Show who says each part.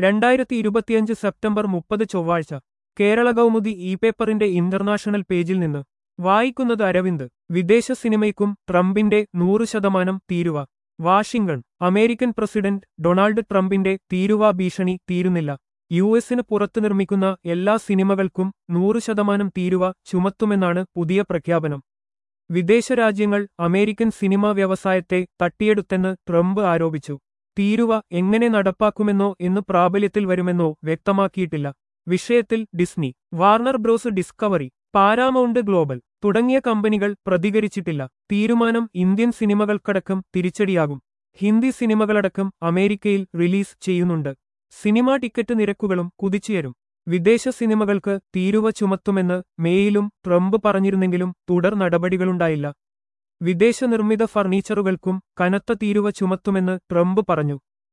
Speaker 1: രണ്ടായിരത്തി ഇരുപത്തിയഞ്ച് സെപ്റ്റംബർ മുപ്പത് ചൊവ്വാഴ്ച കേരള കൗമുദി ഇ പേപ്പറിന്റെ ഇന്റർനാഷണൽ പേജിൽ നിന്ന് വായിക്കുന്നത് അരവിന്ദ് വിദേശ സിനിമയ്ക്കും ട്രംപിന്റെ നൂറ് ശതമാനം തീരുവ വാഷിംഗ്ടൺ അമേരിക്കൻ പ്രസിഡന്റ് ഡൊണാൾഡ് ട്രംപിന്റെ തീരുവ ഭീഷണി തീരുന്നില്ല യു എസിന് പുറത്തു നിർമ്മിക്കുന്ന എല്ലാ സിനിമകൾക്കും നൂറ് ശതമാനം തീരുവ ചുമത്തുമെന്നാണ് പുതിയ പ്രഖ്യാപനം വിദേശ രാജ്യങ്ങൾ അമേരിക്കൻ സിനിമാ വ്യവസായത്തെ തട്ടിയെടുത്തെന്ന് ട്രംപ് ആരോപിച്ചു തീരുവ എങ്ങനെ നടപ്പാക്കുമെന്നോ എന്ന് പ്രാബല്യത്തിൽ വരുമെന്നോ വ്യക്തമാക്കിയിട്ടില്ല വിഷയത്തിൽ Disney Warner Bros Discovery Paramount Global തുടങ്ങിയ കമ്പനികൾ പ്രതികരിച്ചിട്ടില്ല തീരുമാനം ഇന്ത്യൻ സിനിമകൾക്കടക്കം തിരിച്ചടിയാകും ഹിന്ദി സിനിമകളടക്കം അമേരിക്കയിൽ റിലീസ് ചെയ്യുന്നുണ്ട് സിനിമാ ടിക്കറ്റ് നിരക്കുകളും കുതിച്ചുയരും വിദേശ സിനിമകൾക്ക് തീരുവ ചുമത്തുമെന്ന് മേയിലും ട്രംപ് പറഞ്ഞിരുന്നെങ്കിലും തുടർ നടപടികളുണ്ടായില്ല വിദേശ നിർമ്മിത ഫർണിച്ചറുകൾക്കും കനത്ത തീരുവ ചുമത്തുമെന്ന് ട്രംപ് പറഞ്ഞു